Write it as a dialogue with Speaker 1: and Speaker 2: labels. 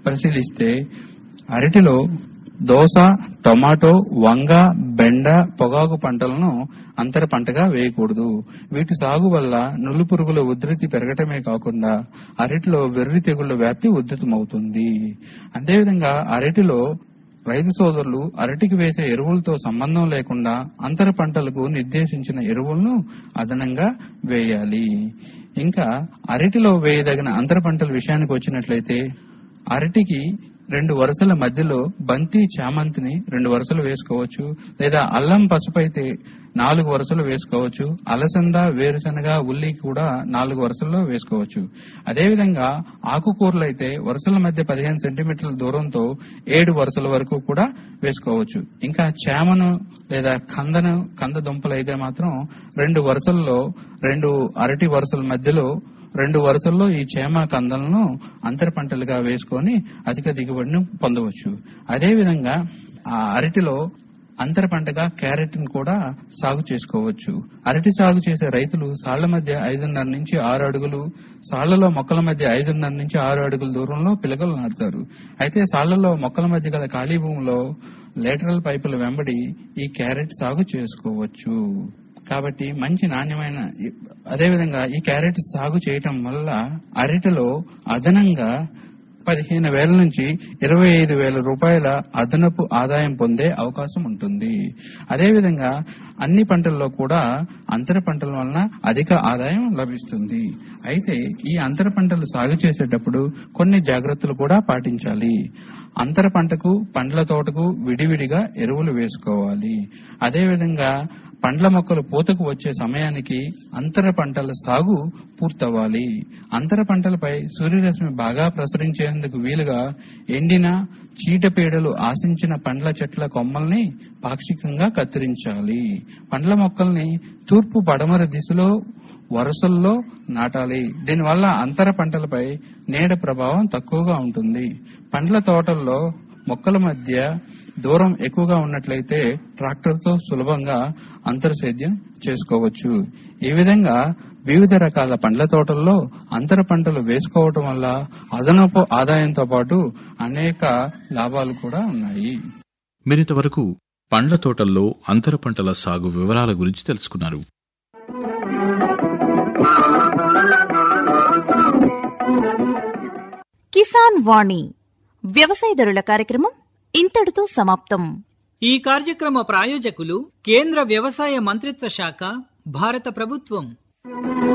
Speaker 1: పరిశీలిస్తే అరటిలో దోస టొమాటో వంగ బెండ పొగాకు పంటలను అంతర పంటగా వేయకూడదు వీటి సాగు వల్ల నులు పురుగుల ఉధృతి పెరగటమే కాకుండా అరటిలో వెర్రి తెగుళ్ల వ్యాప్తి ఉధృతమవుతుంది అదేవిధంగా అరటిలో రైతు సోదరులు అరటికి వేసే ఎరువులతో సంబంధం లేకుండా అంతర పంటలకు నిర్దేశించిన ఎరువులను అదనంగా వేయాలి ఇంకా అరటిలో వేయదగిన అంతర పంటల విషయానికి వచ్చినట్లయితే అరటికి రెండు వరుసల మధ్యలో బంతి చామంతిని రెండు వరుసలు వేసుకోవచ్చు లేదా అల్లం పసుపు అయితే నాలుగు వరుసలు వేసుకోవచ్చు అలసంద వేరుశనగ ఉల్లి కూడా నాలుగు వరుసల్లో వేసుకోవచ్చు అదేవిధంగా ఆకుకూరలు అయితే వరుసల మధ్య పదిహేను సెంటీమీటర్ల దూరంతో ఏడు వరుసల వరకు కూడా వేసుకోవచ్చు ఇంకా చేమను లేదా కందను కంద దుంపలు అయితే మాత్రం రెండు వరుసల్లో రెండు అరటి వరుసల మధ్యలో రెండు వరుసల్లో ఈ చేమ కందలను అంతర పంటలుగా వేసుకొని అధిక దిగుబడిని పొందవచ్చు అదేవిధంగా ఆ అరటిలో అంతర పంటగా క్యారెట్ ను కూడా సాగు చేసుకోవచ్చు అరటి సాగు చేసే రైతులు సాళ్ల మధ్య ఐదున్నర నుంచి ఆరు అడుగులు సాళ్లలో మొక్కల మధ్య ఐదున్నర నుంచి ఆరు అడుగుల దూరంలో పిలకలు నాటుతారు అయితే సాళ్లలో మొక్కల మధ్య గల ఖాళీ భూమిలో లేటరల్ పైపుల వెంబడి ఈ క్యారెట్ సాగు చేసుకోవచ్చు కాబట్టి మంచి నాణ్యమైన అదేవిధంగా ఈ క్యారెట్ సాగు చేయటం వల్ల అరటిలో అదనంగా పదిహేను వేల నుంచి ఇరవై ఐదు వేల రూపాయల అదనపు ఆదాయం పొందే అవకాశం ఉంటుంది అదేవిధంగా అన్ని పంటల్లో కూడా అంతర పంటల వలన అధిక ఆదాయం లభిస్తుంది అయితే ఈ అంతర పంటలు సాగు చేసేటప్పుడు కొన్ని జాగ్రత్తలు కూడా పాటించాలి అంతర పంటకు పండ్ల తోటకు విడివిడిగా ఎరువులు వేసుకోవాలి అదేవిధంగా పండ్ల మొక్కలు పూతకు వచ్చే సమయానికి అంతర పంటల సాగు పూర్తవ్వాలి అంతర పంటలపై సూర్యరశ్మి బాగా ప్రసరించేందుకు వీలుగా ఎండిన చీటపీడలు ఆశించిన పండ్ల చెట్ల కొమ్మల్ని పాక్షికంగా కత్తిరించాలి పండ్ల మొక్కల్ని తూర్పు పడమర దిశలో వరుసల్లో నాటాలి దీనివల్ల అంతర పంటలపై నీడ ప్రభావం తక్కువగా ఉంటుంది పండ్ల తోటల్లో మొక్కల మధ్య దూరం ఎక్కువగా ఉన్నట్లయితే ట్రాక్టర్ తో సులభంగా అంతర సేద్యం చేసుకోవచ్చు ఈ విధంగా వివిధ రకాల పండ్ల తోటల్లో అంతర పంటలు వేసుకోవటం వల్ల అదనపు ఆదాయంతో పాటు అనేక లాభాలు కూడా ఉన్నాయి
Speaker 2: మీరింతవరకు పండ్ల తోటల్లో అంతర పంటల సాగు వివరాల గురించి తెలుసుకున్నారు
Speaker 3: కిసాన్ వాణి వ్యవసాయదారుల కార్యక్రమం ఇంతటితో సమాప్తం
Speaker 4: ఈ కార్యక్రమ ప్రాయోజకులు కేంద్ర వ్యవసాయ మంత్రిత్వ శాఖ భారత ప్రభుత్వం